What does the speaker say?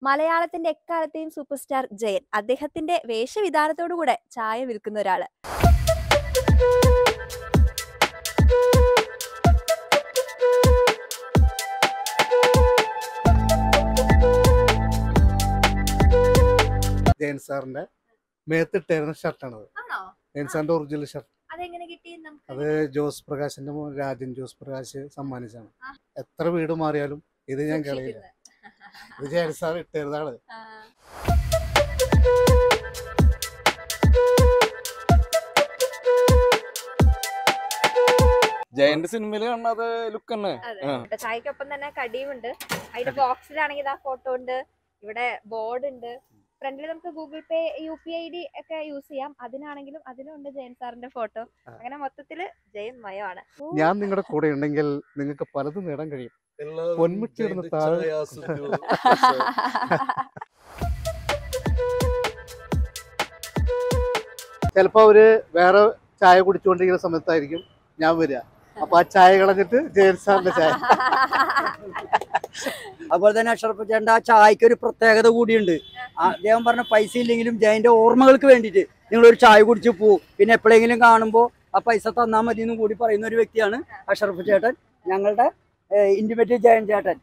മലയാളത്തിന്റെ എക്കാലത്തെയും super star Jayan അദ്ദേഹത്തിന്റെ വേഷവിധാനത്തോടുകൂടെ ചായ വിൽക്കുന്ന ഒരാള് ജയൻ സാറിന്റെ മേത്തിട്ടായിരുന്ന ഷർട്ടാണത് ആണോ ജയൻ സാറിന്റെ ഒറിജിനൽ ഷർട്ട് അതെങ്ങനെ കിട്ടി നമുക്ക് അത് ജോസ് പ്രകാശിന്റെ മോൻ രാജൻ ജോസ് പ്രകാശ് സമ്മാനിച്ചാണ് ആ. എത്ര വീട് മാറിയാലും ഇത് ഞാൻ കളയില്ല ഇത് ജയൻ സാർ ഇട്ടിരുന്നതാണ് ആ. ജയന്റ് സിനിമയിൽ കാണുന്നത് ലുക്ക് തന്നെ അതെ ആ. ഇവിടെ ചായക്കൊപ്പം തന്നെ കടിയുമുണ്ട് അതിന്റെ ബോക്സിലാണെങ്കിൽ ഇതാ ഫോട്ടോ ഉണ്ട് ഇവിടെ ബോർഡ് ഉണ്ട് ഫ്രണ്ടിൽ നമുക്ക് Google Pay U P I D ഒക്കെ യൂസ് ചെയ്യാം അതിനാണെങ്കിലും അതിലുണ്ട് ജയൻ സാറിന്റെ ഫോട്ടോ ആ. അങ്ങനെ മൊത്തത്തില് ജയൻ മയമാണ് ഞാൻ നിങ്ങളുടെ കൂടെ ഉണ്ടെങ്കിൽ നിങ്ങൾക്ക് പലതും നേടാൻ കഴിയും പൊന്മുട്ടി ഇടുന്ന താഴെ ചിലപ്പോ അവര് വേറെ ചായ കുടിച്ചുകൊണ്ടിരിക്കുന്ന സമയത്തായിരിക്കും ഞാൻ വരിക അപ്പൊ ആ ചായ കളഞ്ഞിട്ട് ജയൻ സാറിന്റെ ചായ അതുപോലെ തന്നെ അഷറഫ് ചേട്ടൻ്റെ ആ ചായക്ക് ഒരു പ്രത്യേകത കൂടിയുണ്ട് ആ അദ്ദേഹം പറഞ്ഞ പൈസ ഇല്ലെങ്കിലും ജയന്റെ ഓർമ്മകൾക്ക് വേണ്ടിയിട്ട് നിങ്ങൾ ഒരു ചായ കുടിച്ച് പോവും പിന്നെ എപ്പോഴെങ്കിലും കാണുമ്പോൾ ആ പൈസ തന്നാൽ മതി എന്നും കൂടി പറയുന്ന ഒരു വ്യക്തിയാണ് അഷറഫ് ചേട്ടൻ ഞങ്ങളുടെ ഇന്റിമേറ്റ് ജയൻ ചേട്ടൻ